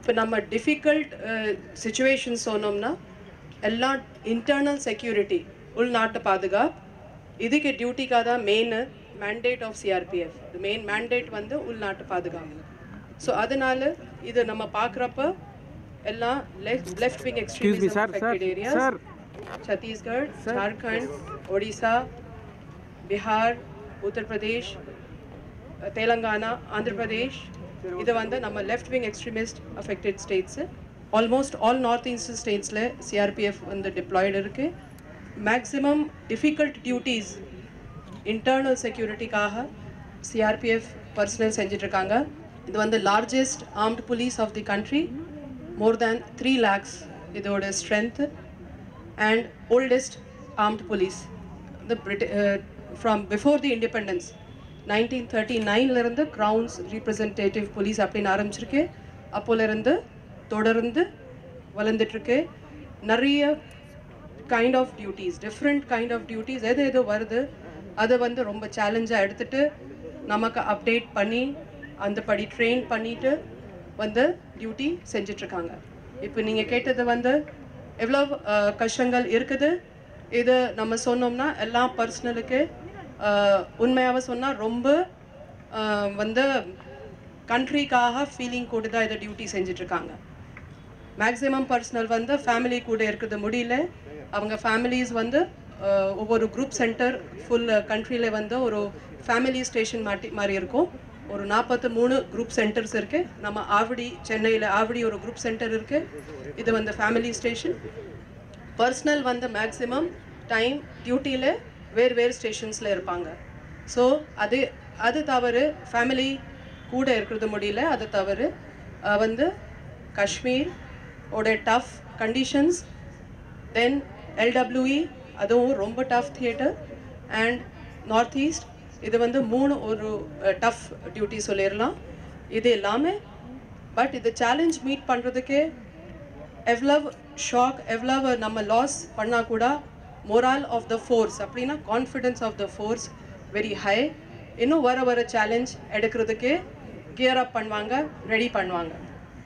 இப்போ நம்ம difficult situation சொன்னோம்னா எல்லாம் இன்டர்னல் செக்யூரிட்டி உள்நாட்டு பாதுகாப்பு இதுக்கு டியூட்டிக்காக தான் main mandate of CRPF main mandate வந்து உள்நாட்டு பாதுகாப்பு ஸோ அதனால இது நம்ம பார்க்குறப்ப எல்லாம் left left wing extremism affected areas Chhattisgarh Jharkhand Odisha Bihar Uttar Pradesh Telangana Andhra Pradesh இது வந்து நம்ம left wing extremist affected states almost all north eastern ஸ்டேட்ஸில் சிஆர்பிஎஃப் வந்து டிப்ளாய்டு இருக்குது மேக்ஸிமம் டிஃபிகல்ட் டியூட்டீஸ் இன்டர்னல் செக்யூரிட்டிக்காக சிஆர்பிஎஃப் பர்சனல் செஞ்சிட்ருக்காங்க இது வந்து largest armed police of the country more than three lakhs இதோட strength and oldest armed police the Brit- uh, from before the independence 1939 ல இருந்து கிரவுன்ஸ் representative police அப்படின்னு ஆரம்பிச்சிருக்கு அப்போல இருந்து தொடர்ந்து வளர்ந்துட்டு இருக்கு நிறைய kind of duties different kind of duties எது எது வருது அதை வந்து ரொம்ப சேலஞ்சாக எடுத்துட்டு நமக்கு அப்டேட் பண்ணி அந்த படி ட்ரெயின் பண்ணிட்டு வந்து டியூட்டி செஞ்சிட்ருக்காங்க இப்போ நீங்கள் கேட்டது வந்து எவ்வளோ அஹ், கஷ்டங்கள் இருக்குது இது நம்ம சொன்னோம்னா எல்லாம் பர்சனலுக்கு உண்மையாக சொன்னால் ரொம்ப அஹ், வந்து கண்ட்ரிக்காக ஃபீலிங் கூட தான் இதை டியூட்டி செஞ்சிட்ருக்காங்க மேக்ஸிமம் பர்சனல் வந்து ஃபேமிலி கூட இருக்கிறது முடியல அவங்க ஃபேமிலிஸ் வந்து அஹ், ஒவ்வொரு குரூப் சென்டர் ஃபுல் கண்ட்ரியில் வந்து ஒரு ஃபேமிலி ஸ்டேஷன் மாட்டி மாதிரி இருக்கும் ஒரு நாற்பத்து மூணு குரூப் சென்டர்ஸ் இருக்கு நம்ம ஆவடி சென்னையில் ஆவடி ஒரு குரூப் சென்டர் இருக்கு இது வந்து ஃபேமிலி ஸ்டேஷன் பர்சனல் வந்து மேக்ஸிமம் டைம் டியூட்டியில் வேறு வேறு ஸ்டேஷன்ஸில் இருப்பாங்க ஸோ அது அது தவிர ஃபேமிலி கூட இருக்கிறது முடியல அது தவிர அஹ், வந்து காஷ்மீர் ஓட டஃப் கண்டிஷன்ஸ் தென் எல்டபிள்யூஇ அதுவும் ரொம்ப tough theatre and north east இது வந்து மூணு ஒரு டஃப் டியூட்டி சொல்லிடலாம் இது எல்லாமே பட் இது சேலஞ்ச் மீட் பண்ணுறதுக்கு எவ்வளவு ஷாக் எவ்வளவு நம்ம லாஸ் பண்ணால் கூட மொரால் ஆஃப் த ஃபோர்ஸ் அப்படின்னா confidence of the force very high இன்னும் வர வர சேலஞ்ச் எடுக்கிறதுக்கு கியர் அப் பண்ணுவாங்க ரெடி பண்ணுவாங்க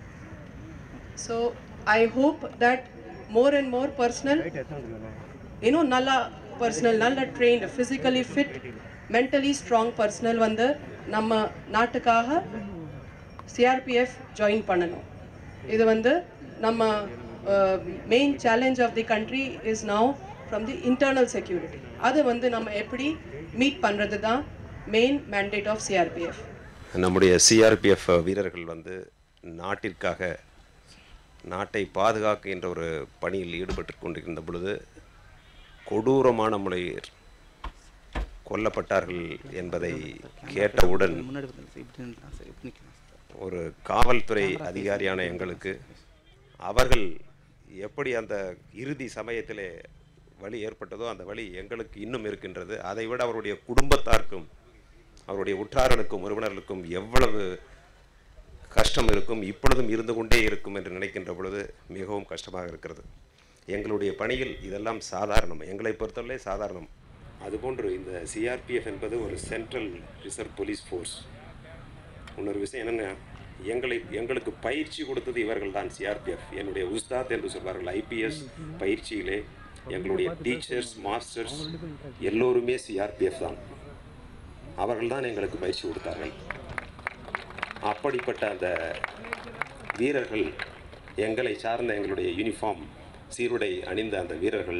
so I hope that more and more personnel இன்னும் நல்லா பர்சனல் நல்ல trained physically fit mentally strong personnel வந்து நம்ம நாட்டுக்காக சிஆர்பிஎஃப் ஜாயின் பண்ணணும் இது வந்து நம்ம main challenge of the country is now from the internal security அதை வந்து நம்ம எப்படி மீட் பண்ணுறது தான் மெயின் மேண்டேட் ஆஃப் சிஆர்பிஎஃப் நம்முடைய சிஆர்பிஎஃப் வீரர்கள் வந்து நாட்டிற்காக நாட்டை பாதுகாக்கின்ற ஒரு பணியில் ஈடுபட்டு கொண்டிருந்த பொழுது கொடூரமான முறையில் கொல்லப்பட்டார்கள் என்பதை கேட்டவுடன் முன்னாடி வந்து சார் இப்படி நின்றுலாம் சார் இப்படி நிற்கலாம் சார் ஒரு காவல்துறை அதிகாரியான எங்களுக்கு அவர்கள் எப்படி அந்த இறுதி சமயத்திலே வழி ஏற்பட்டதோ அந்த வழி எங்களுக்கு இன்னும் இருக்கின்றது அதை விட அவருடைய குடும்பத்தாருக்கும் அவருடைய உற்றாரனுக்கும் உறவினர்களுக்கும் எவ்வளவு கஷ்டம் இருக்கும் இப்பொழுதும் இருந்து கொண்டே இருக்கும் என்று நினைக்கின்ற பொழுது மிகவும் கஷ்டமாக இருக்கிறது எங்களுடைய பணியில் இதெல்லாம் சாதாரணம் எங்களை பொறுத்தவரை சாதாரணம் அதுபோன்று இந்த சிஆர்பிஎஃப் என்பது ஒரு சென்ட்ரல் ரிசர்வ் போலீஸ் ஃபோர்ஸ் இன்னொரு விஷயம் என்னென்ன எங்களை எங்களுக்கு பயிற்சி கொடுத்தது இவர்கள் தான் சிஆர்பிஎஃப் என்னுடைய உஸ்தாத் என்று சொல்வார்கள் ஐபிஎஸ் பயிற்சியிலே எங்களுடைய டீச்சர்ஸ் மாஸ்டர்ஸ் எல்லோருமே சிஆர்பிஎஃப் தான் அவர்கள் தான் எங்களுக்கு பயிற்சி கொடுத்தார்கள் அப்படிப்பட்ட அந்த வீரர்கள் எங்களை சார்ந்த எங்களுடைய யூனிஃபார்ம் சீருடை அணிந்த அந்த வீரர்கள்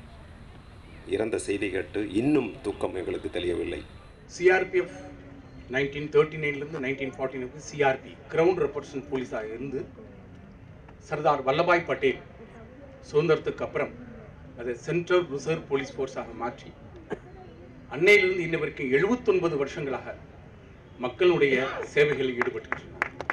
இறந்த செய்தி கேட்டு இன்னும் துக்கம் எங்களுக்கு தெரியவில்லை சிஆர்பிஎஃப் நைன்டீன் தேர்ட்டி நைன்லேருந்து nineteen forty nine CRP crown represent போலீஸாக இருந்து சர்தார் வல்லபாய் பட்டேல் சுதந்திரத்துக்கு அப்புறம் அதை சென்ட்ரல் ரிசர்வ் போலீஸ் ஃபோர்ஸாக மாற்றி அன்னையிலிருந்து இன்ன வரைக்கும் எழுபத்தொன்பது வருஷங்களாக மக்களுடைய சேவைகளில் ஈடுபட்டு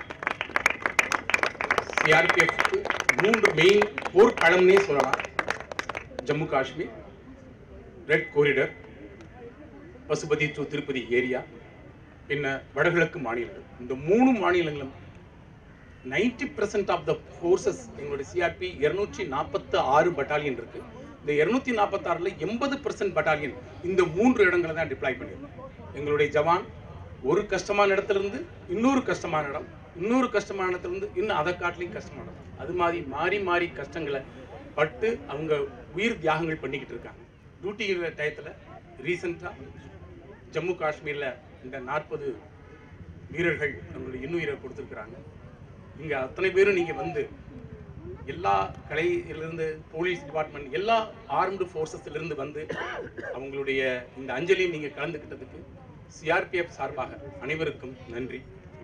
சிஆர்பிஎஃப்க்கு மூன்று மெயின் போர்க்களம்னே சொல்லலாம் Jammu Kashmir red corridor Pashupati to Tirupati area பின்ன வடகிழக்கு மாநிலங்கள் இந்த மூணு மாநிலங்களும் ninety percent of the forces எங்களுடைய சிஆர்பி இருநூற்றி நாற்பத்து ஆறு பட்டாலியன் இருக்கு இந்த இருநூத்தி நாற்பத்தாறுல எண்பது பர்சன்ட் பட்டாலியன் இந்த மூன்று இடங்களை தான் டிப்ளாய் பண்ணியிருக்கோம் எங்களுடைய ஜவான் ஒரு கஷ்டமான இடத்துல இருந்து இன்னொரு கஷ்டமான இடம் இன்னொரு கஷ்டமானதுல இருந்து இன்னும் அதை காட்டிலையும் கஷ்டமானது அது மாதிரி மாறி மாறி கஷ்டங்களை பட்டு அவங்க உயிர் தியாகங்கள் பண்ணிக்கிட்டு இருக்காங்க டியூட்டி டயத்தில் ரீசெண்டாக ஜம்மு காஷ்மீரில் இந்த நாற்பது வீரர்கள் அவங்களுடைய இன்னுயிரை கொடுத்துருக்குறாங்க இங்கே அத்தனை பேரும் நீங்கள் வந்து எல்லா கலையிலிருந்து போலீஸ் டிபார்ட்மெண்ட் எல்லா ஆர்ம்டு ஃபோர்ஸஸ்லேருந்து வந்து அவங்களுடைய இந்த அஞ்சலியை நீங்கள் கலந்துக்கிட்டதுக்கு சிஆர்பிஎஃப் சார்பாக அனைவருக்கும் நன்றி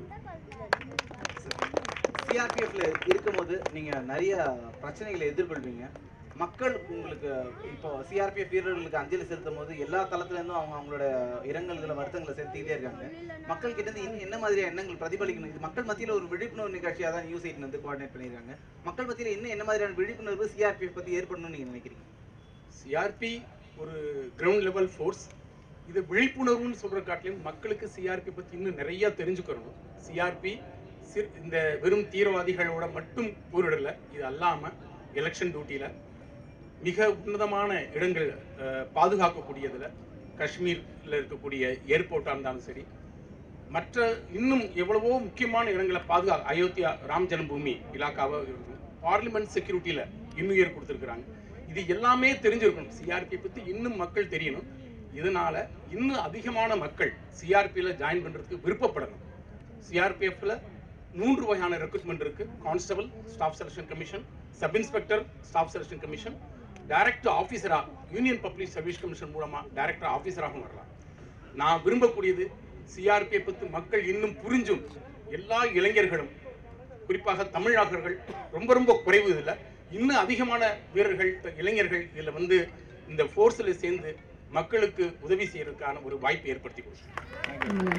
சிஆர்பிஎஃப்ல இருக்கும்போது நீங்க நிறைய பிரச்சனைகளை எதிர்கொள்வீங்க மக்கள் உங்களுக்கு இப்போ சிஆர்பிஎஃப் வீரர்களுக்கு அஞ்சலி செலுத்தும் போது எல்லா தளத்துல இருந்தும் அவங்க அவங்களோட இரங்கல்களை வருத்தங்களை செலுத்திக்கிட்டே இருக்காங்க மக்கள் கிட்ட இருந்து இன்னும் என்ன மாதிரியான எண்ணங்கள் பிரதிபலிக்கணும் இது மக்கள் மத்தியில ஒரு விழிப்புணர்வு நிகழ்ச்சியா தான் நியூஸ் எயிட் வந்து கோஆர்டினேட் பண்ணியிருக்காங்க மக்கள் மத்தியில இன்னும் என்ன மாதிரியான விழிப்புணர்வு சிஆர்பிஎஃப் பத்தி ஏற்படணும்னு நீங்க நினைக்கிறீங்க சிஆர்பி ஒரு கிரவுண்ட் லெவல் ஃபோர்ஸ் இது விழிப்புணர்வுன்னு சொல்ற காட்டிலும் மக்களுக்கு சிஆர்பி பத்தி இன்னும் நிறைய தெரிஞ்சுக்கணும் சிஆர்பி இந்த வெறும் தீவிரவாதிகளோட மட்டும் போரிடல இது அல்லாம எலெக்ஷன் டியூட்டியில மிக உன்னதமான இடங்கள் அஹ், பாதுகாக்கக்கூடியதுல காஷ்மீர்ல இருக்கக்கூடிய ஏர்போர்ட்டா இருந்தாலும் சரி மற்ற இன்னும் எவ்வளவோ முக்கியமான இடங்களை பாதுகா அயோத்தியா ராம் ஜென்மபூமி இலாக்காவா இருக்கும் பார்லிமெண்ட் செக்யூரிட்டியில இன்னுயிர் கொடுத்துருக்குறாங்க இது எல்லாமே தெரிஞ்சிருக்கணும் சிஆர்பி பத்தி இன்னும் மக்கள் தெரியணும் இதனால இன்னும் அதிகமான மக்கள் சிஆர்பியில் ஜாயின் பண்றதுக்கு விருப்பப்படணும் சிஆர்பிஎஃப்ல மூன்று வகையான ரெக்ரூட்மெண்ட் இருக்கு constable staff selection commission sub inspector staff selection commission direct ஆஃபீஸரா யூனியன் பப்ளிக் சர்வீஸ் கமிஷன் மூலமா டைரக்டர் ஆஃபீஸராகவும் வரலாம் நான் விரும்பக்கூடியது சிஆர்பியை பற்றி மக்கள் இன்னும் புரிஞ்சும் எல்லா இளைஞர்களும் குறிப்பாக தமிழாகர்கள் ரொம்ப ரொம்ப குறைவு இதில் இன்னும் அதிகமான வீரர்கள் இளைஞர்கள் இதில் வந்து இந்த ஃபோர்ஸில் சேர்ந்து மக்களுக்கு உதவி செய்யறதுக்கான ஒரு வாய்ப்பை ஏற்படுத்தி கொடுக்கும்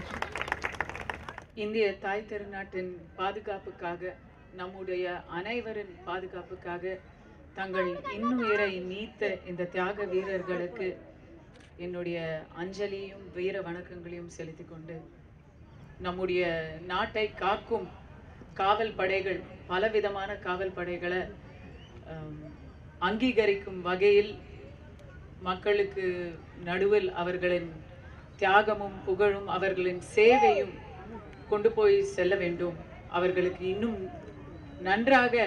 இந்திய தாய் திருநாட்டின் பாதுகாப்புக்காக நம்முடைய அனைவரின் பாதுகாப்புக்காக தங்கள் இன்னுயிரை நீத்த இந்த தியாக வீரர்களுக்கு என்னுடைய அஞ்சலியும் வீர வணக்கங்களையும் செலுத்திக் கொண்டு நம்முடைய நாட்டை காக்கும் காவல் படைகள் பலவிதமான காவல் படைகளை ஆம், அங்கீகரிக்கும் வகையில் மக்களுக்கு நடுவில் அவர்களின் தியாகமும் புகழும் அவர்களின் சேவையும் கொண்டு போய் செல்ல வேண்டும் அவர்களுக்கு இன்னும் நன்றாக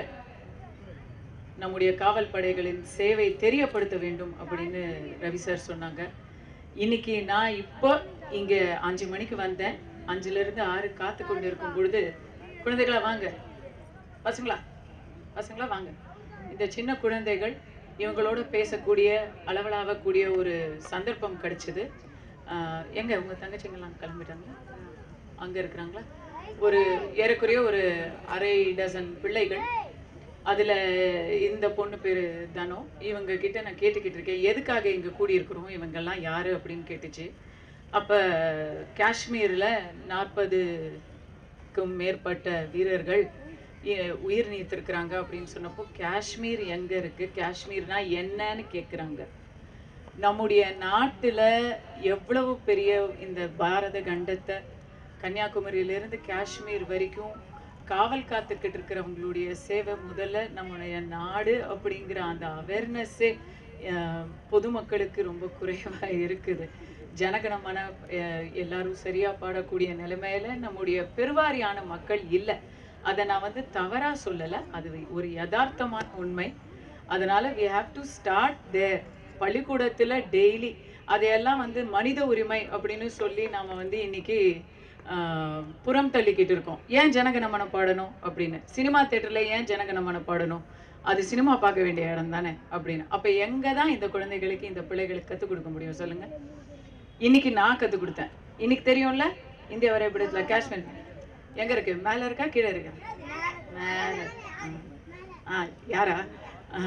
நம்முடைய காவல் படைகளின் சேவை தெரியப்படுத்த வேண்டும் அப்படின்னு ரவி சார் சொன்னாங்க இன்னைக்கு நான் இப்போ இங்க அஞ்சு மணிக்கு வந்தேன் அஞ்சுல இருந்து ஆறு காத்து கொண்டு இருக்கும் பொழுது குழந்தைகளா வாங்க பசங்களா பசங்களா வாங்க இந்த சின்ன குழந்தைகள் இவங்களோட பேசக்கூடிய அளவலாவக்கூடிய ஒரு சந்தர்ப்பம் கிடைச்சது ஆஹ் எங்க உங்க தங்கச்சிங்கெல்லாம் கிளம்பிட்டாங்க அங்க இருக்கிறாங்களா ஒரு ஏறக்குறைய ஒரு அரை டசன் பிள்ளைகள் அதுல இந்த பொண்ணு பேரு தனோ இவங்க கிட்ட நான் கேட்டுக்கிட்டு இருக்கேன் எதுக்காக இங்க கூடியிருக்கிறோம் இவங்கெல்லாம் யாரு அப்படின்னு கேட்டுச்சு அப்ப காஷ்மீர்ல நாற்பதுக்கும் மேற்பட்ட வீரர்கள் இ- உயிர் நீத்திருக்கிறாங்க அப்படின்னு சொன்னப்போ காஷ்மீர் எங்க இருக்கு காஷ்மீர்னா என்னன்னு கேக்குறாங்க நம்முடைய நாட்டுல எவ்வளவு பெரிய இந்த பாரத கண்டத்தை கன்னியாகுமரியிலிருந்து காஷ்மீர் வரைக்கும் காவல் காத்துக்கிட்டு இருக்கிறவங்களுடைய சேவை முதல்ல நம்முடைய நாடு அப்படிங்கிற அந்த அவேர்னஸ்ஸே பொதுமக்களுக்கு ரொம்ப குறைவா இருக்குது ஜனகணமன அஹ், எல்லாரும் சரியா பாடக்கூடிய நிலைமையில நம்முடைய பெருவாரியான மக்கள் இல்லை அதை நான் வந்து தவறா சொல்லலை அது ஒரு யதார்த்தமான உண்மை அதனால we have to start there பள்ளிக்கூடத்துல டெய்லி அதையெல்லாம் வந்து மனித உரிமை அப்படின்னு சொல்லி நாம வந்து இன்னைக்கு ஆஹ், புறம் தள்ளிக்கிட்டு இருக்கோம் ஏன் ஜனகணமனம் பாடணும் அப்படின்னு சினிமா தேட்டர்ல ஏன் ஜனகணமனம் பாடணும் அது சினிமா பார்க்க வேண்டிய இடம் தானே அப்படின்னு அப்ப எங்க தான் இந்த குழந்தைகளுக்கு இந்த பிள்ளைகளுக்கு கற்றுக் கொடுக்க முடியும் சொல்லுங்க இன்னைக்கு நான் கற்றுக் கொடுத்தேன் இன்னைக்கு தெரியும்ல இந்திய வரைபடத்துல காஷ்மீர் எங்க இருக்கு மேல இருக்கா கீழே இருக்கா மேல ம். ஆ யாரா ஆ.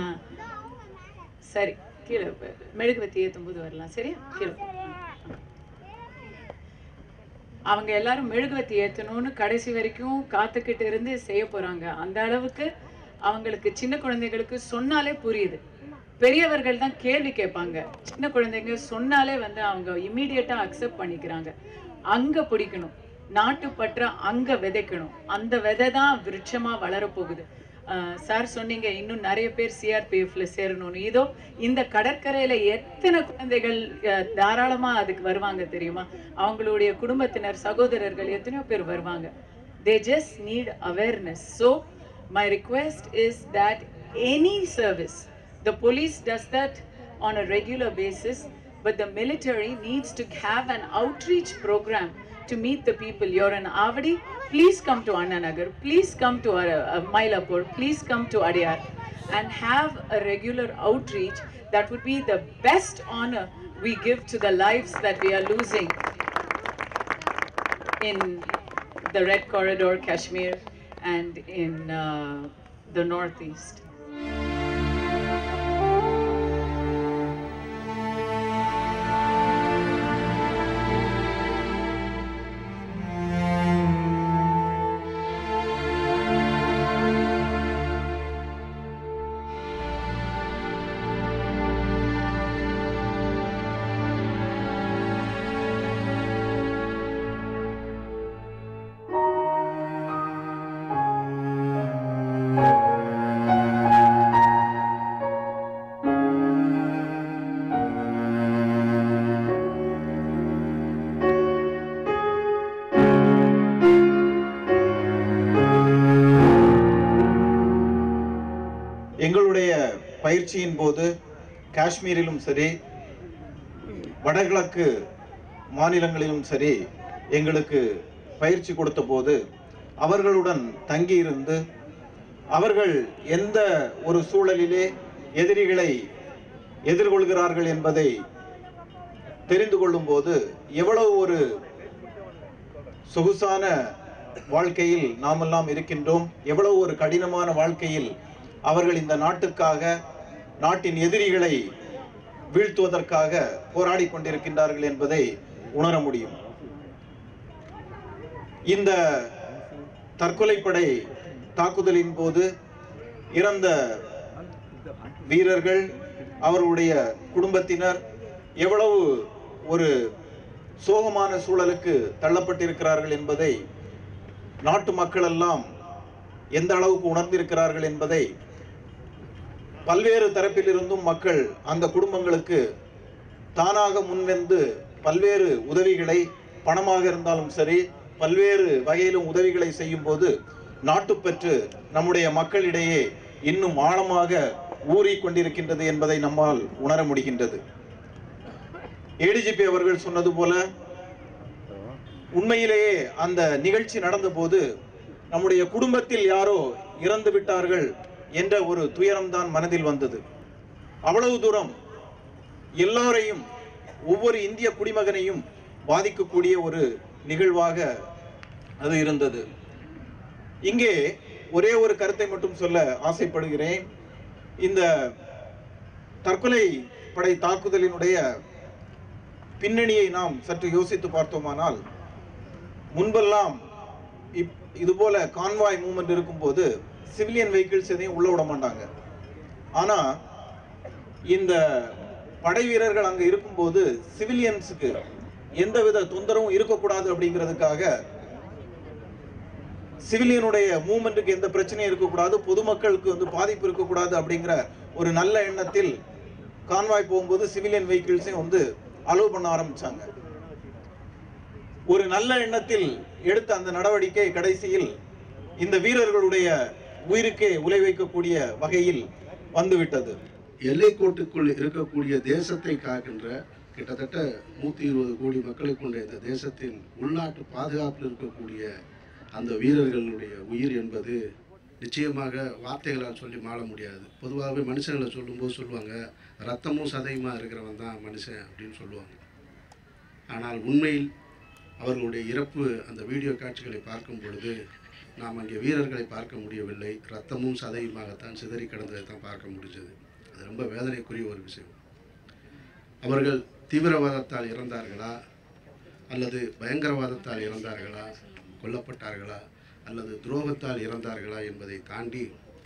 சரி கீழே ப- மெழுகுவத்தி ஏற்றும் போது வரலாம் சரியா கீழே ம். அவங்க எல்லாரும் மெழுகுவத்தி ஏற்றணும்னு கடைசி வரைக்கும் காத்துக்கிட்டு இருந்து செய்ய போறாங்க அந்த அளவுக்கு அவங்களுக்கு சின்ன குழந்தைகளுக்கு சொன்னாலே புரியுது பெரியவர்கள் தான் கேள்வி கேட்பாங்க சின்ன குழந்தைங்க சொன்னாலே வந்து அவங்க இம்மீடியட்டா அக்செப்ட் பண்ணிக்கிறாங்க அங்க பிடிக்கணும் நாட்டுப்பற்ற அங்க விதைக்கணும் அந்த விதை தான் விருட்சமா வளரப்போகுது சார் சொன்னீங்க இன்னும் நிறைய பேர் சிஆர்பிஎஃப்ல சேரணும்னு இதோ இந்த கடற்கரையில எத்தனை குழந்தைகள் அஹ், தாராளமா அதுக்கு வருவாங்க தெரியுமா அவங்களுடைய குடும்பத்தினர் சகோதரர்கள் எத்தனையோ பேர் வருவாங்க They just need awareness. So, my request is that any service, the police does that on a regular basis, but the military needs to have an outreach program to meet the people. You're in Avadi, please come to Annanagar, please come to uh, uh, Mylapore, please come to Adyar and have a regular outreach. That would be the best honor we give to the lives that we are losing in the Red Corridor, Kashmir, and in uh, the Northeast. எங்களுடைய பயிற்சியின் போது காஷ்மீரிலும் சரி வடகிழக்கு மாநிலங்களிலும் சரி எங்களுக்கு பயிற்சி கொடுத்த போது அவர்களுடன் தங்கியிருந்து அவர்கள் எந்த ஒரு சூழலிலே எதிரிகளை எதிர்கொள்கிறார்கள் என்பதை தெரிந்து கொள்ளும்போது எவ்வளவு ஒரு சொகுசான வாழ்க்கையில் நாமெல்லாம் இருக்கின்றோம் எவ்வளவு ஒரு கடினமான வாழ்க்கையில் அவர்கள் இந்த நாட்டுக்காக நாட்டின் எதிரிகளை வீழ்த்துவதற்காக போராடி கொண்டிருக்கின்றார்கள் என்பதை உணர முடியும் இந்த தற்கொலைப்படை தாக்குதலின் போது இறந்த வீரர்கள் அவர்களுடைய குடும்பத்தினர் எவ்வளவு ஒரு சோகமான சூழலுக்கு தள்ளப்பட்டிருக்கிறார்கள் என்பதை நாட்டு மக்கள் எல்லாம் எந்த அளவுக்கு உணர்ந்திருக்கிறார்கள் என்பதை பல்வேறு தரப்பிலிருந்தும் மக்கள் அந்த குடும்பங்களுக்கு தானாக முன்வந்து பல்வேறு உதவிகளை பணமாக இருந்தாலும் சரி பல்வேறு வகையிலும் உதவிகளை செய்யும் போது நாட்டுப்பற்று நம்முடைய மக்களிடையே இன்னும் ஆழமாக ஊறிக் கொண்டிருக்கின்றது என்பதை நம்மால் உணர முடிகின்றது ஏடிஜிபி அவர்கள் சொன்னது போல உண்மையிலேயே அந்த நிகழ்ச்சி நடந்தபோது நம்முடைய குடும்பத்தில் யாரோ இறந்து விட்டார்கள் என்ற ஒரு துயரம்தான் மனதில் வந்தது அவ்வளவு தூரம் எல்லோரையும் ஒவ்வொரு இந்திய குடிமகனையும் பாதிக்கக்கூடிய ஒரு நிகழ்வாக அது இருந்தது இங்கே ஒரே ஒரு கருத்தை மட்டும் சொல்ல ஆசைப்படுகிறேன் இந்த தற்கொலை படை தாக்குதலினுடைய பின்னணியை நாம் சற்று யோசித்து பார்த்தோமானால் முன்பெல்லாம் இப் இது போல கான்வாய் மூவ்மெண்ட் இருக்கும்போது சிவிலியன் வெஹிக்கிள்ஸ் எதையும் உள்ள விட மாட்டாங்க ஆனா இந்த படை வீரர்கள் அங்க இருக்கும்போது சிவிலியன்ஸுக்கு எந்தவித தொந்தரவும் இருக்கக்கூடாது அப்படிங்கிறதுக்காக சிவிலியனுடைய மூவ்மெண்ட்டுக்கு எந்த பிரச்சனையும் இருக்கக்கூடாது பொதுமக்களுக்கு வந்து பாதிப்பு இருக்கக்கூடாது அப்படிங்கிற ஒரு நல்ல எண்ணத்தில் கான்வாய் போகும்போது சிவிலியன் வெஹிக்கிள்ஸையும் வந்து அலோவ் பண்ண ஆரம்பிச்சாங்க ஒரு நல்ல எண்ணத்தில் எடுத்த அந்த நடவடிக்கை கடைசியில் இந்த வீரர்களுடைய உயிருக்கே உலை வைக்கக்கூடிய வகையில் வந்துவிட்டது எல்லைக்கோட்டுக்குள் இருக்கக்கூடிய தேசத்தை காக்கின்ற கிட்டத்தட்ட நூற்றி இருபது கோடி மக்களை கொண்ட இந்த தேசத்தின் உள்நாட்டு பாதுகாப்பில் இருக்கக்கூடிய அந்த வீரர்களுடைய உயிர் என்பது நிச்சயமாக வார்த்தைகளால் சொல்லி மாள முடியாது பொதுவாகவே மனுஷங்களை சொல்லும்போது சொல்லுவாங்க ரத்தமும் சதையுமா இருக்கிறவன் தான் மனுஷன் அப்படின்னு சொல்லுவாங்க ஆனால் உண்மையில் அவர்களுடைய இறப்பு அந்த வீடியோ காட்சிகளை பார்க்கும் பொழுது நாம் அங்கே வீரர்களை பார்க்க முடியவில்லை ரத்தமும் சதையுமாகத்தான் சிதறி கிடந்ததை தான் பார்க்க முடிஞ்சது அது ரொம்ப வேதனைக்குரிய ஒரு விஷயம் அவர்கள் தீவிரவாதத்தால் இறந்தார்களா அல்லது பயங்கரவாதத்தால் இறந்தார்களா கொல்லப்பட்டார்களா அல்லது துரோகத்தால் இறந்தார்களா என்பதை தாண்டி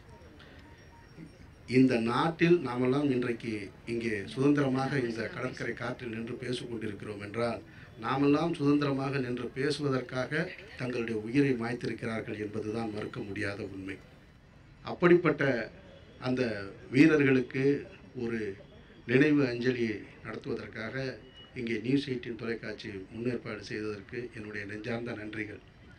இந்த நாட்டில் நாமெல்லாம் இன்றைக்கு இங்கே சுதந்திரமாக இந்த கடற்கரை காற்றில் நின்று பேசிக் கொண்டிருக்கிறோம் என்றால் நாமெல்லாம் சுதந்திரமாக நின்று பேசுவதற்காக தங்களுடைய உயிரை மாய்த்திருக்கிறார்கள் என்பதுதான் மறுக்க முடியாத உண்மை அப்படிப்பட்ட அந்த வீரர்களுக்கு ஒரு நினைவு அஞ்சலியை நடத்துவதற்காக இங்கே நியூஸ் எயிட்டின் தொலைக்காட்சி முன்னேற்பாடு செய்ததற்கு என்னுடைய நெஞ்சார்ந்த நன்றிகள்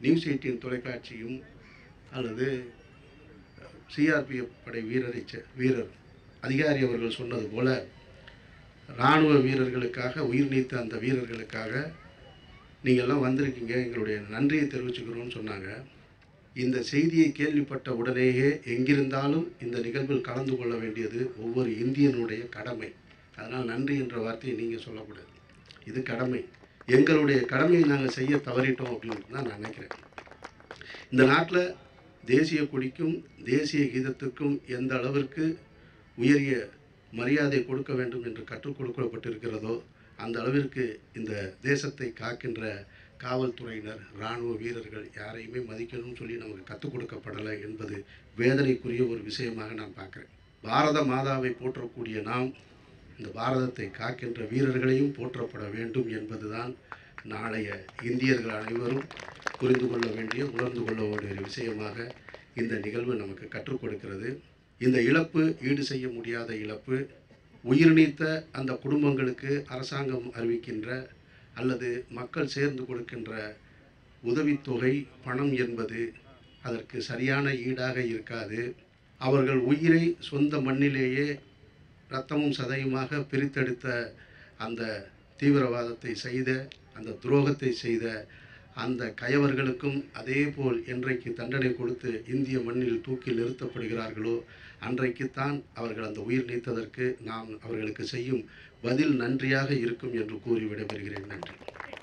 நியூஸ் எயிட்டீன் தொலைக்காட்சியும் அல்லது சிஆர்பிஎஃப் படை வீரரை செ- வீரர் அதிகாரி அவர்கள் சொன்னது போல இராணுவ வீரர்களுக்காக உயிர் நீத்த அந்த வீரர்களுக்காக நீங்கள்லாம் வந்திருக்கீங்க எங்களுடைய நன்றியை தெரிவிச்சுக்கிறோம்னு சொன்னாங்க இந்த செய்தியை கேள்விப்பட்ட உடனேயே எங்கிருந்தாலும் இந்த நிகழ்வில் கலந்து கொள்ள வேண்டியது ஒவ்வொரு இந்தியனுடைய கடமை அதனால் நன்றி என்ற வார்த்தையை நீங்கள் சொல்லக்கூடாது இது கடமை எங்களுடைய கடமையை நாங்கள் செய்ய தவறிட்டோம் அப்படின்னு தான் நான் நினைக்கிறேன் இந்த நாட்டில் தேசிய கொடிக்கும் தேசிய கீதத்துக்கும் எந்த அளவிற்கு உயரிய மரியாதை கொடுக்க வேண்டும் என்று கற்றுக் கொடுக்கப்பட்டிருக்கிறதோ அந்த அளவிற்கு இந்த தேசத்தை காக்கின்ற காவல்துறையினர் இராணுவ வீரர்கள் யாரையுமே மதிக்கணும்னு சொல்லி நமக்கு கற்றுக் கொடுக்கப்படலை என்பது வேதனைக்குரிய ஒரு விஷயமாக நான் பார்க்குறேன் பாரத மாதாவை போற்றக்கூடிய நாம் இந்த பாரதத்தை காக்கின்ற வீரர்களையும் போற்றப்பட வேண்டும் என்பதுதான் நாளைய இந்தியர்கள் அனைவரும் புரிந்து கொள்ள வேண்டிய உணர்ந்து கொள்ள வேண்டிய விஷயமாக இந்த நிகழ்வு நமக்கு கற்றுக் கொடுக்கிறது இந்த இழப்பு ஈடு செய்ய முடியாத இழப்பு உயிர் நீத்த அந்த குடும்பங்களுக்கு அரசாங்கம் அறிவிக்கின்ற அல்லது மக்கள் சேர்ந்து கொடுக்கின்ற உதவித்தொகை பணம் என்பது அதற்கு சரியான ஈடாக இருக்காது அவர்கள் உயிரை சொந்த மண்ணிலேயே இரத்தமும் சதையுமாக பிரித்தெடுத்த அந்த தீவிரவாதத்தை செய்த அந்த துரோகத்தை செய்த அந்த கயவர்களுக்கும் அதேபோல் என்றைக்கு தண்டனை கொடுத்து இந்திய மண்ணில் தூக்கி நிறுத்தப்படுகிறார்களோ அன்றைக்குத்தான் அவர்கள் அந்த உயிர் நீத்ததற்கு நாம் அவர்களுக்கு செய்யும் பதில் நன்றியாக இருக்கும் என்று கூறி விடைபெறுகிறேன் நன்றி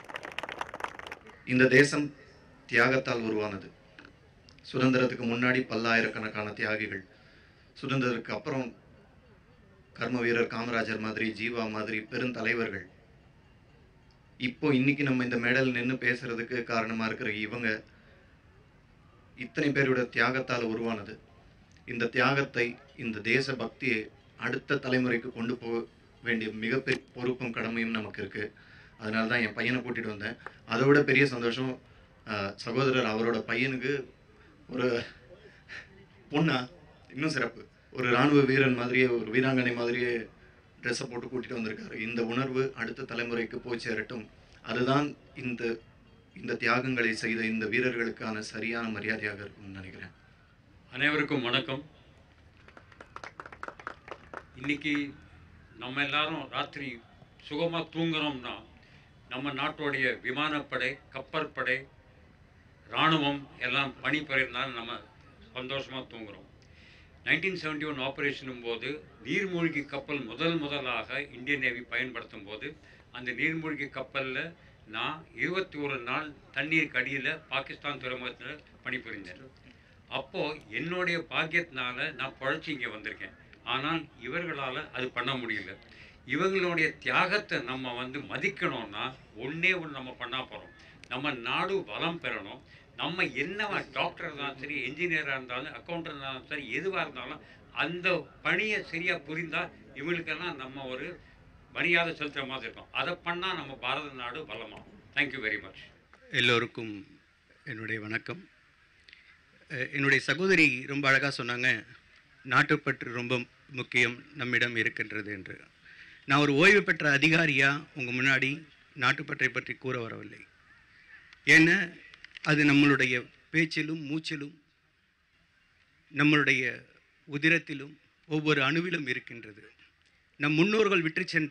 இந்த தேசம் தியாகத்தால் உருவானது சுதந்திரத்துக்கு முன்னாடி பல்லாயிரக்கணக்கான தியாகிகள் சுதந்திரத்துக்கு அப்புறம் கர்ம வீரர் காமராஜர் மாதிரி ஜீவா மாதிரி பெருந்தலைவர்கள் இப்போ இன்னைக்கு நம்ம இந்த மேடல் நின்று பேசுறதுக்கு காரணமா இருக்கிற இவங்க இத்தனை பேரோட தியாகத்தால் உருவானது இந்த தியாகத்தை இந்த தேச பக்தியை அடுத்த தலைமுறைக்கு கொண்டு போக வேண்டிய மிகப்பெரிய பொறுப்பும் கடமையும் நமக்கு இருக்கு அதனால தான் என் பையனை கூட்டிட்டு வந்தேன் அதை விட பெரிய சந்தோஷம் ஆஹ், சகோதரர் அவரோட பையனுக்கு ஒரு பொண்ணா இன்னும் சிறப்பு ஒரு இராணுவ வீரன் மாதிரியே ஒரு வீராங்கனை மாதிரியே ட்ரெஸ்ஸை போட்டு கூட்டிட்டு வந்திருக்காரு இந்த உணர்வு அடுத்த தலைமுறைக்கு போய் சேரட்டும் அதுதான் இந்த இந்த தியாகங்களை செய்த இந்த வீரர்களுக்கான சரியான மரியாதையாக இருக்கும்னு நினைக்கிறேன் அனைவருக்கும் வணக்கம் இன்னைக்கு நம்ம எல்லாரும் ராத்திரி சுகமாக தூங்குறோம்னா நம்ம நாட்டுடைய விமானப்படை கப்பற்படை இராணுவம் எல்லாம் பணிபுரியறதுனால நம்ம சந்தோஷமாக தூங்குறோம் நைன்டீன் செவன்டி ஒன் ஆப்ரேஷனும் போது நீர்மூழ்கி கப்பல் முதல் முதலாக இந்தியன் நேவி பயன்படுத்தும் போது அந்த நீர்மூழ்கி கப்பலில் நான் இருபத்தி ஒரு நாள் தண்ணீருக்கு அடியில் பாகிஸ்தான் துறைமுகத்தில் பணிபுரிந்தேன் அப்போது என்னுடைய பாக்கியத்தினால நான் பழச்சி இங்கே வந்திருக்கேன் ஆனால் இவர்களால் அது பண்ண முடியல இவங்களுடைய தியாகத்தை நம்ம வந்து மதிக்கணும்னா ஒன்றே ஒன்று நம்ம பண்ணா போகிறோம் நம்ம நாடு வளம் பெறணும் நம்ம என்னவா டாக்டர் இருந்தாலும் சரி என்ஜினியராக இருந்தாலும் அக்கௌண்டன்ட் இருந்தாலும் சரி எதுவாக இருந்தாலும் அந்த பணியை சரியாக புரிந்தால் இவங்களுக்கெல்லாம் நம்ம ஒரு மரியாதை செலுத்துகிற மாதிரி இருக்கும் அதை பண்ணால் நம்ம பாரத நாடு வளமாகும் தேங்க்யூ வெரி மச் எல்லோருக்கும் என்னுடைய வணக்கம் அஹ் என்னுடைய சகோதரி ரொம்ப அழகாக சொன்னாங்க நாட்டுப்பற்று ரொம்ப முக்கியம் நம்மிடம் இருக்கின்றது என்று நான் ஒரு ஓய்வு பெற்ற அதிகாரியாக உங்கள் முன்னாடி நாட்டுப்பற்றை பற்றி கூற வரவில்லை ஏன்னா அது நம்மளுடைய பேச்சிலும் மூச்சிலும் நம்மளுடைய உதிரத்திலும் ஒவ்வொரு அணுவிலும் இருக்கின்றது நம் முன்னோர்கள் விட்டு சென்ற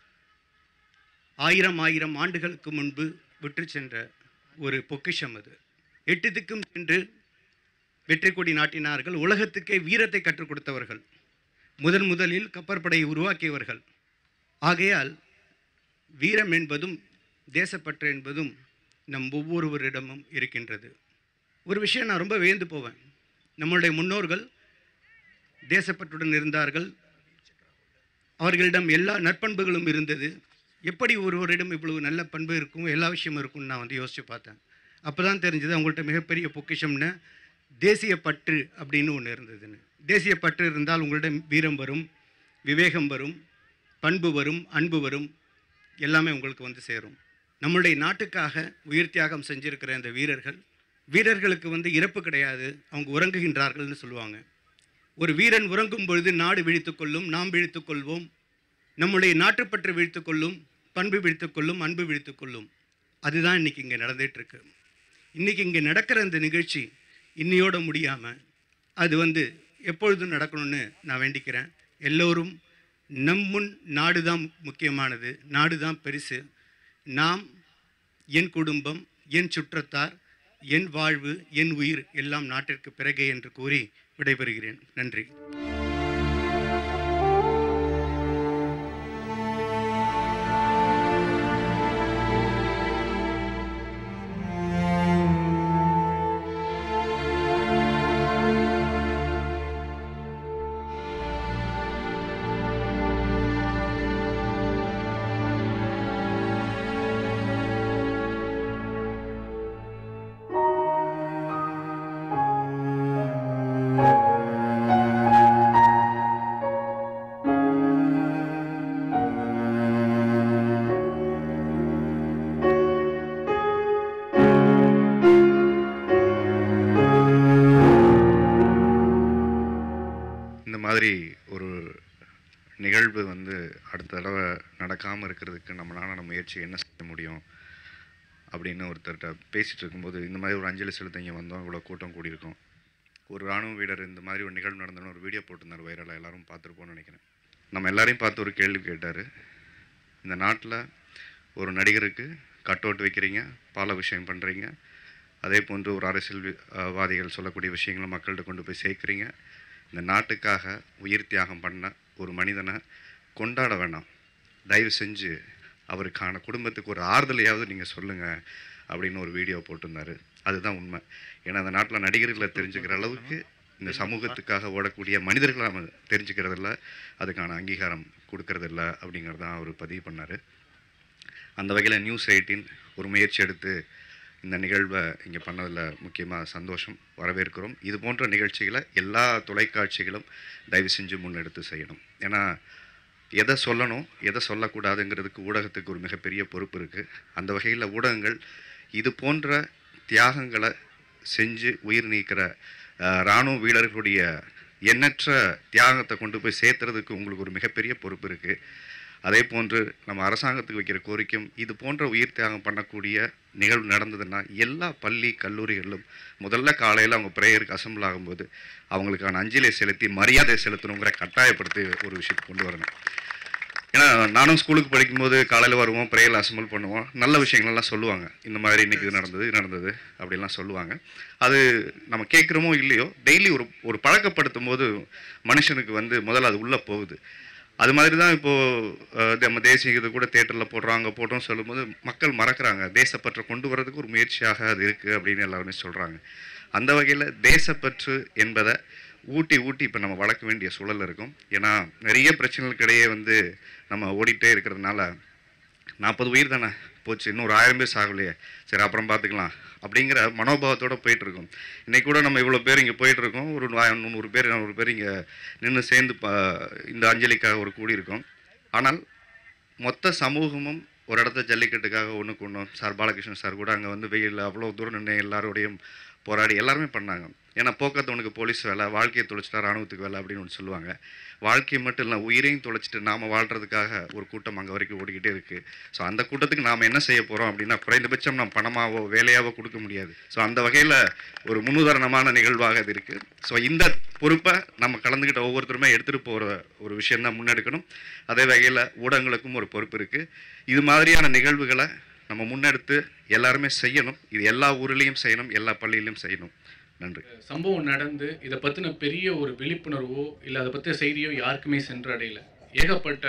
ஆயிரம் ஆயிரம் ஆண்டுகளுக்கு முன்பு விட்டு சென்ற ஒரு பொக்கிஷம் அது எட்டு திக்கும் சென்று வெற்றி கொடி நாட்டினார்கள் உலகத்துக்கே வீரத்தை கற்றுக் கொடுத்தவர்கள் முதன் முதலில் கப்பற்படையை உருவாக்கியவர்கள் ஆகையால் வீரம் என்பதும் தேசப்பற்று என்பதும் நம் ஒவ்வொருவரிடமும் இருக்கின்றது ஒரு விஷயம் நான் ரொம்ப வியந்து போவேன் நம்மளுடைய முன்னோர்கள் தேசப்பற்றுடன் இருந்தார்கள் அவர்களிடம் எல்லா நற்பண்புகளும் இருந்தது எப்படி ஒருவரிடம் இவ்வளவு நல்ல பண்பு இருக்கும் எல்லா விஷயமும் இருக்கும்னு நான் வந்து யோசித்து பார்த்தேன் அப்போ தான் தெரிஞ்சது அவங்கள்ட்ட மிகப்பெரிய பொக்கிஷம்னு தேசிய பற்று அப்படின்னு ஒன்று இருந்ததுன்னு தேசிய பற்று இருந்தால் உங்களிடம் வீரம் வரும் விவேகம் வரும் பண்பு வரும் அன்பு வரும் எல்லாமே உங்களுக்கு வந்து சேரும் நம்மளுடைய நாட்டுக்காக உயிர் தியாகம் செஞ்சிருக்கிற இந்த வீரர்கள் வீரர்களுக்கு வந்து இறப்பு கிடையாது அவங்க உறங்குகின்றார்கள்னு சொல்லுவாங்க ஒரு வீரன் உறங்கும் பொழுது நாடு விழித்துக் கொள்ளும் நாம் விழித்துக் கொள்வோம் நம்முடைய நாட்டுப்பற்று விழித்துக் கொள்ளும் பண்பு விழித்துக் கொள்ளும் அன்பு விழித்துக் கொள்ளும் அதுதான் இன்னைக்கு இங்கே நடந்துட்டு இருக்கு இன்றைக்கி இங்கே நடக்கிற இந்த நிகழ்ச்சி இன்னையோட முடியாமல் அது வந்து எப்பொழுதும் நடக்கணும்னு நான் வேண்டிக்கிறேன் எல்லோரும் நம் முன் நாடு தான் முக்கியமானது நாடு தான் பெருசு நாம் என் குடும்பம் என் சுற்றத்தார் என் வாழ்வு என் உயிர் எல்லாம் நாட்டிற்கு பிறகே என்று கூறி விடைபெறுகிறேன் நன்றி இந்த மாதிரி ஒரு நிகழ்வு வந்து அடுத்த தடவை நடக்காமல் இருக்கிறதுக்கு நம்மளால நம்ம முயற்சி என்ன செய்ய முடியும் அப்படின்னு ஒருத்தர்கிட்ட பேசிகிட்டு இருக்கும்போது இந்த மாதிரி ஒரு அஞ்சலி செலுத்த இங்கே வந்தோம் இவ்வளோ கூட்டம் கூடியிருக்கோம் ஒரு ராணுவ வீரர் இந்த மாதிரி ஒரு நிகழ்வு நடந்தோன்னு ஒரு வீடியோ போட்டிருந்தார் வைரலாக எல்லாரும் பார்த்துருப்போம்னு நினைக்கிறேன் நம்ம எல்லாரையும் பார்த்து ஒரு கேள்வி கேட்டார் இந்த நாட்டில் ஒரு நடிகருக்கு கட் அவுட் வைக்கிறீங்க பால விஷயம் பண்ணுறீங்க அதே போன்று ஒரு அரசியல்வாதிகள் சொல்லக்கூடிய விஷயங்களை மக்கள்கிட்ட கொண்டு போய் சேர்க்குறீங்க இந்த நாட்டுக்காக உயிர் தியாகம் பண்ண ஒரு மனிதனை கொண்டாட வேணாம் தயவு செஞ்சு அவருக்கான குடும்பத்துக்கு ஒரு ஆறுதலையாவது நீங்கள் சொல்லுங்கள் அப்படின்னு ஒரு வீடியோ போட்டிருந்தாரு அதுதான் உண்மை ஏன்னா அந்த நாட்டில் நடிகர்களை தெரிஞ்சுக்கிற அளவுக்கு இந்த சமூகத்துக்காக ஓடக்கூடிய மனிதர்களை நம்ம தெரிஞ்சுக்கிறதில்ல அதுக்கான அங்கீகாரம் கொடுக்கறதில்ல அப்படிங்கிறதான் அவர் பதிவு பண்ணார் அந்த வகையில் நியூஸ் எயிட்டீன் ஒரு முயற்சி எடுத்து இந்த நிகழ்வை இங்கே பண்ணதில் முக்கியமாக சந்தோஷம் வரவேற்கிறோம் இது போன்ற நிகழ்ச்சிகளை எல்லா தொலைக்காட்சிகளும் தயவு செஞ்சு முன்னெடுத்து செய்யணும் ஏன்னா எதை சொல்லணும் எதை சொல்லக்கூடாதுங்கிறதுக்கு ஊடகத்துக்கு ஒரு மிகப்பெரிய பொறுப்பு இருக்குது அந்த வகையில் ஊடகங்கள் இது போன்ற தியாகங்களை செஞ்சு உயிர் நீக்கிற அஹ், இராணுவ வீரர்களுடைய எண்ணற்ற தியாகத்தை கொண்டு போய் சேர்த்துறதுக்கு உங்களுக்கு ஒரு மிகப்பெரிய பொறுப்பு இருக்குது அதே போன்று நம்ம அரசாங்கத்துக்கு வைக்கிற கோரிக்கையும் இது போன்ற உயிர் தியாகம் பண்ணக்கூடிய நிகழ்வு நடந்ததுன்னா எல்லா பள்ளி கல்லூரிகளிலும் முதல்ல காலையில் அவங்க ப்ரேயருக்கு அசம்பிள் ஆகும்போது அவங்களுக்கான அஞ்சலி செலுத்தி மரியாதை செலுத்தணுங்கிற கட்டாயப்படுத்தி ஒரு விஷயத்தை கொண்டு வரணும் ஏன்னா நானும் ஸ்கூலுக்கு படிக்கும்போது காலையில் வருவோம் ப்ரேயரில் அசம்பிள் பண்ணுவோம் நல்ல விஷயங்கள்லாம் சொல்லுவாங்க இந்த மாதிரி இன்னைக்கு இது நடந்தது இது நடந்தது அப்படிலாம் சொல்லுவாங்க அது நம்ம கேட்குறோமோ இல்லையோ டெய்லி ஒரு ஒரு பழக்கப்படுத்தும் போது மனுஷனுக்கு வந்து முதல்ல அது உள்ளே போகுது அது மாதிரி தான் இப்போது நம்ம தேசிய கீதை கூட தேட்டரில் போடுறாங்க போட்டோம் சொல்லும்போது மக்கள் மறக்கிறாங்க தேசப்பற்றை கொண்டு வரதுக்கு ஒரு முயற்சியாக அது இருக்குது அப்படின்னு எல்லாருமே சொல்கிறாங்க அந்த வகையில் தேசப்பற்று என்பதை ஊட்டி ஊட்டி இப்போ நம்ம வளர்க்க வேண்டிய சூழல் இருக்கும் ஏன்னா நிறைய பிரச்சனைகளுக்கு இடையே வந்து நம்ம ஓடிட்டே இருக்கிறதுனால நாற்பது உயிர் தானே போச்சு இன்னும் ஒரு ஆயிரம் பேர் சாகலையே சரி அப்புறம் பார்த்துக்கலாம் அப்படிங்கிற மனோபாவத்தோட போயிட்டு இருக்கோம் இன்னைக்கு கூட நம்ம இவ்வளோ பேர் இங்கே போயிட்டு இருக்கோம் ஒரு நூ- முந்நூறு பேர் நானூறு பேர் இங்கே நின்று சேர்ந்து ப- இந்த அஞ்சலிக்காக ஒரு கூடியிருக்கோம் ஆனால் மொத்த சமூகமும் ஒரு இடத்த ஜல்லிக்கட்டுக்காக ஒன்றுக்கு ஒன்று சார் பாலகிருஷ்ணன் சார் கூட அங்கே வந்து வெயிலில் அவ்வளோ தூரம் நின்று எல்லாரோடையும் போராடி எல்லாருமே பண்ணாங்க ஏன்னா போக்குவரத்து போலீஸ் வேலை வாழ்க்கையை தொலைச்சிட்டா ராணுவத்துக்கு வேலை அப்படின்னு ஒன்று சொல்லுவாங்க வாழ்க்கையை மட்டும் இல்லை உயிரையும் தொலைச்சிட்டு நாம் வாழ்கிறதுக்காக ஒரு கூட்டம் அங்கே வரைக்கும் ஓடிக்கிட்டே இருக்குது ஸோ அந்த கூட்டத்துக்கு நாம் என்ன செய்ய போகிறோம் அப்படின்னா குறைந்தபட்சம் நம்ம பணமாவோ வேலையாவோ கொடுக்க முடியாது ஸோ அந்த வகையில் ஒரு முன்னுதாரணமான நிகழ்வாக இது இருக்குது ஸோ இந்த பொறுப்பை நம்ம கலந்துக்கிட்ட ஒவ்வொருத்தருமே எடுத்துகிட்டு போகிற ஒரு விஷயம் தான் முன்னெடுக்கணும் அதே வகையில் ஊடகங்களுக்கும் ஒரு பொறுப்பு இருக்குது இது மாதிரியான நிகழ்வுகளை நம்ம முன்னெடுத்து எல்லாருமே செய்யணும் இது எல்லா ஊர்லேயும் செய்யணும் எல்லா பள்ளியிலையும் செய்யணும் நன்றி சம்பவம் நடந்து இதை பற்றின பெரிய ஒரு விழிப்புணர்வோ இல்லை அதை பற்றிய செய்தியோ யாருக்குமே சென்றடையல ஏகப்பட்ட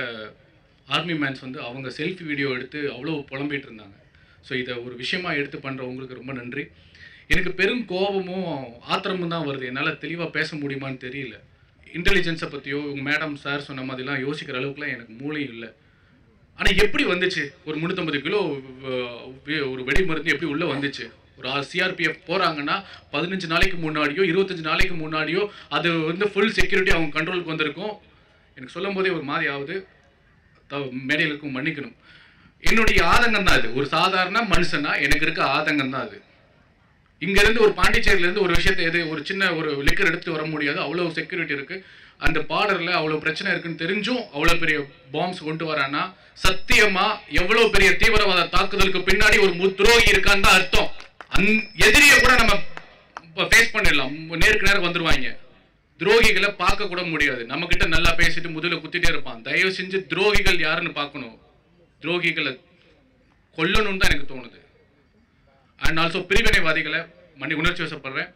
ஆர்மி மேன்ஸ் வந்து அவங்க செல்ஃபி வீடியோ எடுத்து அவ்வளோ புலம்பிட்டு இருந்தாங்க ஸோ இதை ஒரு விஷயமா எடுத்து பண்ணுறவங்களுக்கு ரொம்ப நன்றி எனக்கு பெரும் கோபமும் ஆத்திரமும் தான் வருது என்னால் தெளிவாக பேச முடியுமான்னு தெரியல இன்டெலிஜென்ஸை பற்றியோ உங்கள் மேடம் சார் சொன்ன மாதிரிலாம் யோசிக்கிற அளவுக்குலாம் எனக்கு மூளையும் இல்லை ஆனால் எப்படி வந்துச்சு ஒரு முந்நூற்றம்பது கிலோ அஹ், வே- ஒரு வெடி மருந்து எப்படி உள்ளே வந்துச்சு ஒரு சிஆர்பிஎஃப் போகிறாங்கன்னா பதினஞ்சு நாளைக்கு முன்னாடியோ இருபத்தஞ்சு நாளைக்கு முன்னாடியோ அது வந்து ஃபுல் செக்யூரிட்டி அவங்க கண்ட்ரோலுக்கு வந்திருக்கும் எனக்கு சொல்லும் போதே ஒரு மாதிரி ஆகுது த மேடைகளுக்கும் மன்னிக்கணும் என்னுடைய ஆதங்கம் தான் அது ஒரு சாதாரண மனுஷனா எனக்கு இருக்க ஆதங்கம் தான் அது இங்க இருந்து ஒரு பாண்டிச்சேரியில இருந்து ஒரு விஷயத்தை எது ஒரு சின்ன ஒரு லிக்கர் எடுத்து வர முடியாது அவ்வளவு செக்யூரிட்டி இருக்கு அந்த பார்டர்ல அவ்வளவு பிரச்சனை இருக்குன்னு தெரிஞ்சும் அவ்வளவு பெரிய பாம்ஸ் கொண்டு வரானா சத்தியமா எவ்வளவு பெரிய தீவிரவாத தாக்குதலுக்கு பின்னாடி ஒரு மு- துரோகி இருக்கான்னு தான் அர்த்தம் அந் எதிரியை கூட நம்ம ஃபேஸ் பண்ணிடலாம் நேருக்கு நேரம் வந்துருவாங்க துரோகிகளை பார்க்க கூட முடியாது நம்ம கிட்ட நல்லா பேசிட்டு முதல்ல குத்திட்டே இருப்பான் தயவு செஞ்சு துரோகிகள் யாருன்னு பார்க்கணும் துரோகிகளை கொல்லணும்னு தான் எனக்கு தோணுது அண்ட் ஆல்சோ பிரிவினைவாதிகளை மணி உணர்ச்சி வசப்படுறேன்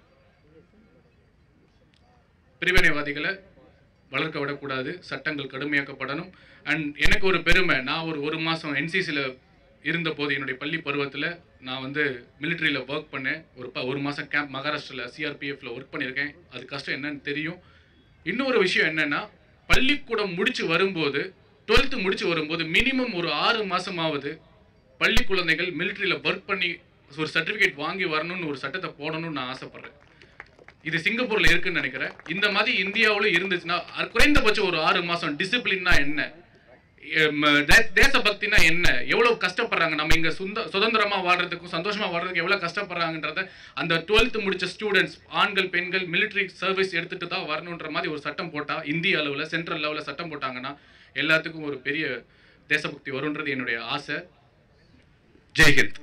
பிரிவினைவாதிகளை வளர்க்க விடக்கூடாது சட்டங்கள் கடுமையாக்கப்படணும் அண்ட் எனக்கு ஒரு பெருமை நான் ஒரு ஒரு மாதம் என்சிசியில் இருந்தபோது என்னுடைய பள்ளி பருவத்தில் நான் வந்து மிலிட்ரியில் ஒர்க் பண்ணேன் ஒரு ப ஒரு மாதம் கேம்ப் மகாராஷ்டிராவில் சிஆர்பிஎஃப்ல ஒர்க் பண்ணியிருக்கேன் அது கஷ்டம் என்னன்னு தெரியும் இன்னொரு விஷயம் என்னன்னா பள்ளிக்கூடம் முடிச்சு வரும்போது டுவெல்த்து முடிச்சு வரும்போது மினிமம் ஒரு ஆறு மாதமாவது பள்ளி குழந்தைகள் மிலிட்ரியில் ஒர்க் பண்ணி ஒரு சர்டிஃபிகேட் வாங்கி வரணும்னு ஒரு சட்டத்தை போடணும்னு நான் ஆசைப்பட்றேன் இது சிங்கப்பூர்ல இருக்குன்னு நினைக்கிறேன் இந்த மாதிரி இந்தியாவுல இருந்துச்சுன்னா அ- குறைந்தபட்சம் ஒரு ஆறு மாசம் டிசிப்ளின்னா என்ன எம், தே- தேசபக்தினா என்ன எவ்வளவு கஷ்டப்படுறாங்க நம்ம இங்க சுந்த சுதந்திரமா வாழ்றதுக்கும் சந்தோஷமா வாழ்றதுக்கு எவ்வளவு கஷ்டப்படுறாங்கன்றத அந்த டுவெல்த் முடிச்ச ஸ்டூடெண்ட்ஸ் ஆண்கள் பெண்கள் military சர்வீஸ் எடுத்துட்டு தான் வரணுன்ற மாதிரி ஒரு சட்டம் போட்டா இந்திய அளவுல சென்ட்ரல் லெவல்ல சட்டம் போட்டாங்கன்னா எல்லாத்துக்கும் ஒரு பெரிய தேசபக்தி வரும்ன்றது என்னுடைய ஆசை ஜெய்ஹிந்த்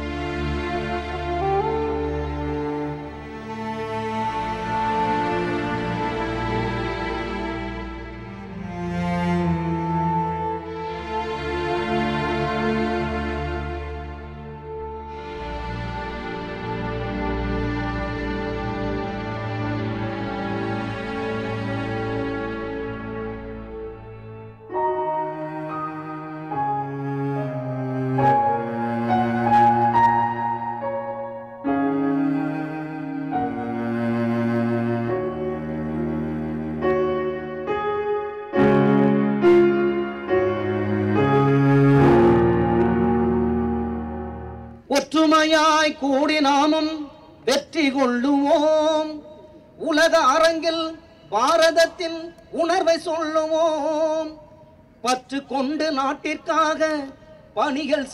ஒற்றுமையாய் கூடி நாமும் வெற்றி கொள்ளுவோம் உலக அரங்கில் பாரதத்தின் உணர்வை சொல்லுவோம் பற்று கொண்டு நாட்டிற்காக பணிகள்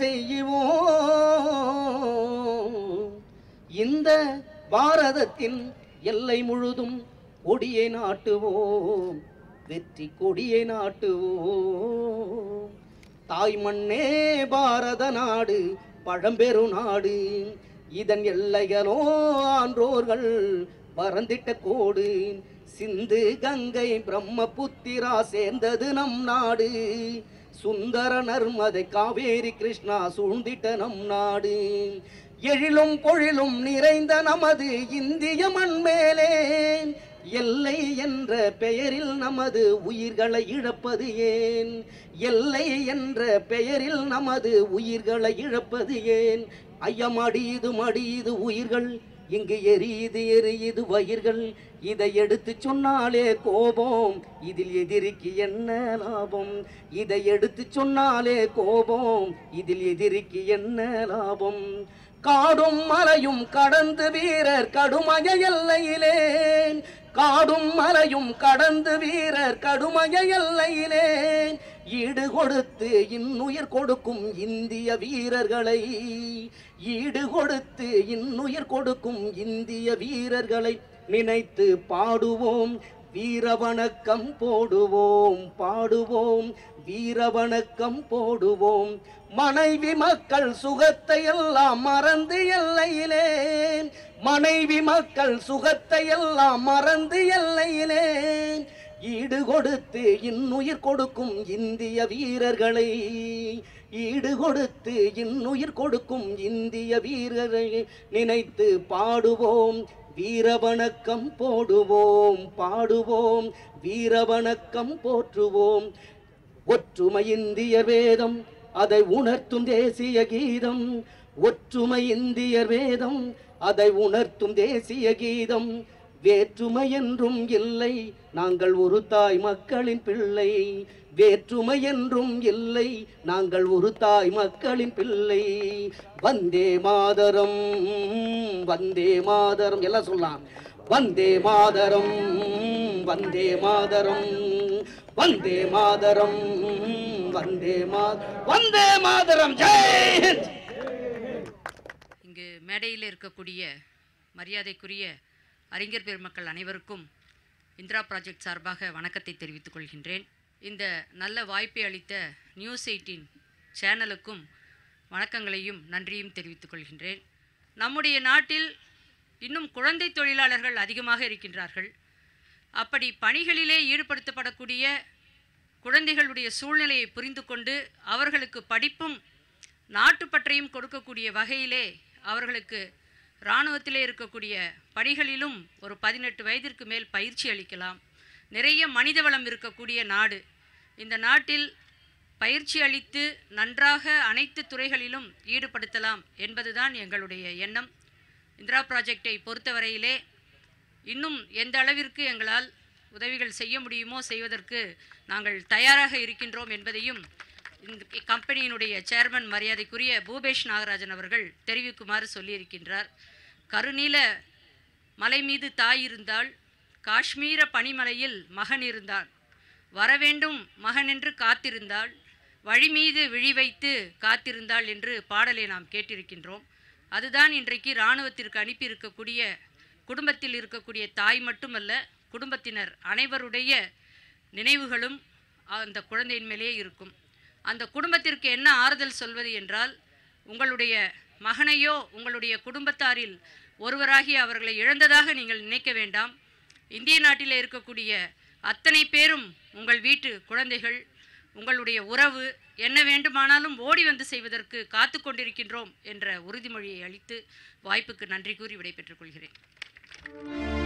செய்வோம் இந்த பாரதத்தின் எல்லை முழுதும் கொடியை நாட்டுவோம் வெற்றி கொடியை நாட்டுவோம் தாய் மண்ணே பாரத நாடு பழம்பெரு நாடு இதன் எல்லைகளோ ஆன்றோர்கள் பறந்திட்ட கோடு சிந்து கங்கை பிரம்மபுத்திரா சேர்ந்தது நம் நாடு சுந்தர நர்மதை காவேரி கிருஷ்ணா சூழ்ந்திட்ட நம் நாடு எழிலும் பொழிலும் நிறைந்த நமது இந்திய மண் மேலே எல்லை என்ற பெயரில் நமது உயிர்களை இழப்பது ஏன் எல்லை என்ற பெயரில் நமது உயிர்களை இழப்பது ஏன் ஐயா மடியுது மடியுது உயிர்கள் இங்கு எரியுது எரியுது வயிர்கள் இதை எடுத்து சொன்னாலே கோபம் இதில் எதிரிக்கு என்ன லாபம் இதை எடுத்து சொன்னாலே கோபம் இதில் எதிரிக்கு என்ன லாபம் காடும் மலையும் கடந்து வீரர் கடுமைய எல்லையிலே காடும் மலையும் கடந்து வீரர் கடுமைய எல்லையிலே ஈடு கொடுத்து இன்னுயிர் கொடுக்கும் இந்திய வீரர்களை ஈடு கொடுத்து இன்னுயிர் கொடுக்கும் இந்திய வீரர்களை நினைத்து பாடுவோம் வீர வணக்கம் போடுவோம் பாடுவோம் வீர வணக்கம் போடுவோம் மனைவி மக்கள் சுகத்தை எல்லாம் மறந்து எல்லையிலே மனைவி மக்கள் சுகத்தை எல்லாம் மறந்து எல்லையிலே ஈடு கொடுத்து இன்னுயிர் கொடுக்கும் இந்திய வீரர்களை ஈடு கொடுத்து இன்னுயிர் கொடுக்கும் இந்திய வீரரை நினைத்து பாடுவோம் வீர வணக்கம் போடுவோம் பாடுவோம் வீர வணக்கம் போற்றுவோம் ஒற்றுமை இந்திய வேதம் அதை உணர்த்தும் தேசிய கீதம் ஒற்றுமை இந்தியர் வேதம் அதை உணர்த்தும் தேசிய கீதம் வேற்றுமை என்றும் இல்லை நாங்கள் ஒரு தாய் மக்களின் பிள்ளை வேற்றுமை என்றும் இல்லை நாங்கள் ஒரு தாய் மக்களின் பிள்ளை வந்தே மாதரம் வந்தே மாதரம் எல்லாம் சொல்லலாம் வந்தே மாதரம் வந்தே மாதரம் வந்தே மாதரம் வந்தே மா வந்தே மாதரம் ஜெய் ஹிந்த் இங்கு மேடையில் இருக்கக்கூடிய மரியாதைக்குரிய அறிஞர் பெருமக்கள் அனைவருக்கும் இந்திரா ப்ராஜெக்ட் சார்பாக வணக்கத்தை தெரிவித்துக் கொள்கின்றேன் இந்த நல்ல வாய்ப்பை அளித்த நியூஸ் எயிட்டீன் சேனலுக்கும் வணக்கங்களையும் நன்றியும் தெரிவித்துக் கொள்கின்றேன் நம்முடைய நாட்டில் இன்னும் குழந்தை தொழிலாளர்கள் அதிகமாக இருக்கின்றார்கள் அப்படி பணிகளிலே ஈடுபடுத்தப்படக்கூடிய குழந்தைகளுடைய சூழ்நிலையை புரிந்து கொண்டு அவர்களுக்கு படிப்பும் நாட்டுப்பற்றையும் கொடுக்கக்கூடிய வகையிலே அவர்களுக்கு இராணுவத்திலே இருக்கக்கூடிய பணிகளிலும் ஒரு பதினெட்டு வயதிற்கு மேல் பயிற்சி அளிக்கலாம் நிறைய மனித வளம் இருக்கக்கூடிய நாடு இந்த நாட்டில் பயிற்சி அளித்து நன்றாக அனைத்து துறைகளிலும் ஈடுபடுத்தலாம் என்பதுதான் எங்களுடைய எண்ணம் இந்திரா ப்ராஜெக்டை பொறுத்தவரையிலே இன்னும் எந்த அளவிற்கு எங்களால் உதவிகள் செய்ய முடியுமோ செய்வதற்கு நாங்கள் தயாராக இருக்கின்றோம் என்பதையும் இந்த கம்பெனியினுடைய சேர்மன் மரியாதைக்குரிய பூபேஷ் நாகராஜன் அவர்கள் தெரிவிக்குமாறு சொல்லியிருக்கின்றார் கருநீல மலை மீது தாய் இருந்தால் காஷ்மீர பனிமலையில் மகன் இருந்தான் வரவேண்டும் மகன் என்று காத்திருந்தாள் வழி மீது விழி வைத்து காத்திருந்தாள் என்று பாடலை நாம் கேட்டிருக்கின்றோம் அதுதான் இன்றைக்கு இராணுவத்திற்கு அனுப்பியிருக்கக்கூடிய குடும்பத்தில் இருக்கக்கூடிய தாய் மட்டுமல்ல குடும்பத்தினர் அனைவருடைய நினைவுகளும் அந்த குழந்தையின் மேலே இருக்கும் அந்த குடும்பத்திற்கு என்ன ஆறுதல் சொல்வது என்றால் உங்களுடைய மகனையோ உங்களுடைய குடும்பத்தாரில் ஒருவராகி அவர்களை இழந்ததாக நீங்கள் நினைக்க வேண்டாம் இந்திய நாட்டில் இருக்கக்கூடிய அத்தனை பேரும் உங்கள் வீட்டு குழந்தைகள் உங்களுடைய உறவு என்ன வேண்டுமானாலும் ஓடி வந்து செய்வதற்கு காத்து கொண்டிருக்கின்றோம் என்ற உறுதிமொழியை அளித்து வாய்ப்புக்கு நன்றி கூறி விடைபெற்றுக் கொள்கிறேன்